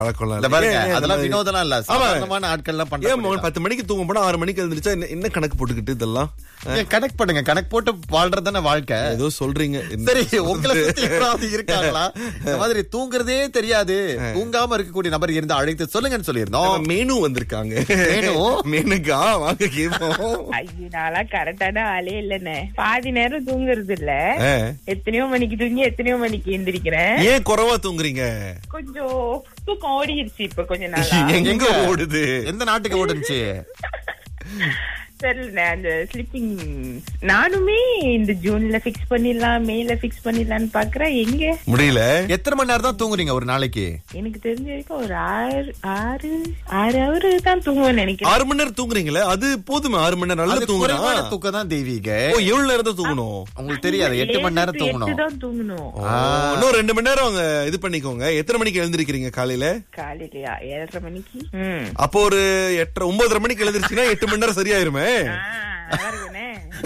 பழக்கம் இல்ல பாருங்க அதெல்லாம் வினோதம்லாம் இல்ல சாதாரணமான ஆட்கள்லாம் ஏன் மகன் பண்ண பத்து மணிக்கு தூங்க போனா ஆறு மணிக்கு எழுந்திரிச்சா என்ன- என்ன கணக்கு போட்டுக்கிட்டு இதெல்லாம் கனெக்ட் பண்ணுங்க கனெக்ட் போட்டு வாழ்றது தானே வாழ்க்கை ஏதோ சொல்றீங்க சரி உங்களை சுத்தி யாராவது இருக்காங்களா இந்த மாதிரி தூங்குறதே தெரியாது தூங்காம இருக்கக்கூடிய நபர் இருந்து அழைத்து சொல்லுங்கன்னு சொல்லியிருந்தோம் மேனு வந்திருக்காங்க மேனு? மேனுக்கா வாங்க கேப்போம் ஐயோ நான்லாம் கரெக்டான ஆளே இல்லைண்ணே பாதி நேரம் தூங்குறது இல்ல ஆ. எத்தனையோ மணிக்கு தூங்கி எத்தனையோ மணிக்கு எந்திரிக்கிறேன் ஏன் குறைவா தூங்குறீங்க கொஞ்சம் தூக்கம் ஓடிடுச்சு இப்ப கொஞ்ச நாளா எங்க ஓடுது எந்த நாட்டுக்கு ஓடுச்சு தெரியல அந்த ஸ்லிப்பிங் நானுமே இந்த ஜூன்ல பிக்ஸ் பண்ணிடலாம் மேல பிக்ஸ் பண்ணிடலாம்னு பாக்குறேன் எங்க முடியல எத்தனை மணி நேரம் தான் தூங்குறீங்க ஒரு நாளைக்கு எனக்கு தெரிஞ்ச வரைக்கும் ஒரு ஆறு ஆறு ஆறு அவரு தான் தூங்குவேன் நினைக்கிறேன் ஆறு மணி நேரம் தூங்குறீங்களே அது போதுமே ஆறு மணி நேரம் நல்லா அது தூங்குறா குறைவான தூக்கம் தான் தெய்வீக ஓ எவ்வளவு நேரம் தான் தூங்கணும் உங்களுக்கு தெரியாது எட்டு மணி நேரம் ஏழு to எட்டு தூங்கணும் தான் தூங்கணும் ஓ, இன்னும் ரெண்டு மணி நேரம் அவங்க இது பண்ணிக்கோங்க எத்தனை மணிக்கு எழுந்திருக்கிறீங்க காலையில காலையிலயா ஏழரை மணிக்கு ம் அப்போ ஒரு எட்டரை ஒன்பதரை மணிக்கு எழுந்திருச்சுன்னா எட்டு மணி நேரம் சரியாயிருமே ஆ, நல்லா இருக்குண்ணே.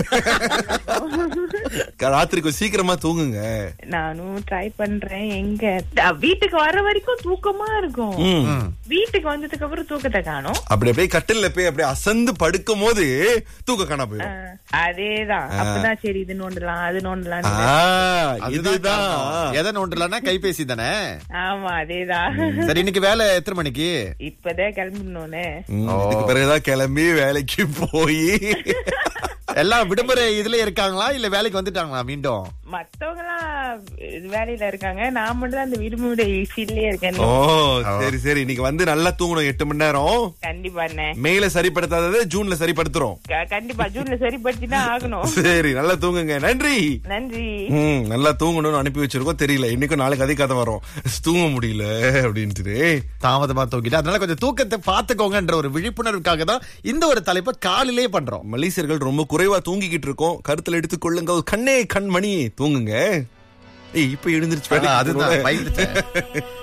ராத்திரி கொஞ்சம் சீக்கிரமா தூங்குங்க நானும் ட்ரை பண்றேன் எங்க அ, வீட்டுக்கு வர வரைக்கும் தூக்கமா இருக்கும் ம். வீட்டுக்கு வந்ததுக்கு அப்புறம் தூக்கத்தை காணும் அப்படி அப்படியே கட்டில்ல போய் அப்படியே அசந்து படுக்கும் போது தூக்க காணா போயிடும் அதேதான் அப்பதான் சரி இது நோண்டலாம் அது நோண்டலாம் ஆ, அதுதான் இதுதான் காரணம். எதை நோண்டலன்னா கைபேசி தானே ஆமா அதேதான் சரி இன்னைக்கு வேலை எத்தனை மணிக்கு இப்பதான் கிளம்பணும்னு ம், இதுக்கு பிறகுதான் கிளம்பி வேலைக்கு போய் எல்லாம் விடுமுறை இதுல இருக்காங்களா இல்ல வேலைக்கு வந்துட்டாங்களா மீண்டும் மத்தவங்க எல்லாம் வேலையில இருக்காங்க நான் மட்டும் தான் அந்த விடுமுறை ஃபீல்ட்லயே இருக்கேன் ஓ சரி சரி இன்னைக்கு வந்து நல்லா தூங்கணும் எட்டு மணி நேரம் கண்டிப்பா அண்ணே மேல சரிப்படுத்தாததை ஜூன்ல சரிப்படுத்துறோம் க- கண்டிப்பா ஜூன்ல சரிப்படுத்தி தான் ஆகணும் சரி நல்லா தூங்குங்க நன்றி நன்றி ம் நல்லா தூங்கணும்னு அனுப்பி வச்சிருக்கோம் தெரியல இன்னைக்கும் நாளைக்கு அதே கதை வரும் தூங்க முடியல அப்படின்ட்டு தாமதமா தூங்கிட்டு அதனால கொஞ்சம் தூக்கத்தை பாத்துக்கோங்கன்ற ஒரு விழிப்புணர்வுக்காக தான் இந்த ஒரு தலைப்பை காலையிலே பண்றோம் மலேசியர்கள் ரொம்ப குறைவா தூங்கிக்கிட்டு இருக்கோம் கருத்துல எடுத்துக் கொள்ளுங்கள் கண்ணே கண்மணி தூங்குங்க ஏய் இப்ப எழுந்திருச்சு வேலைக்கு அதுதான் போகணும். பயந்துட்டேன்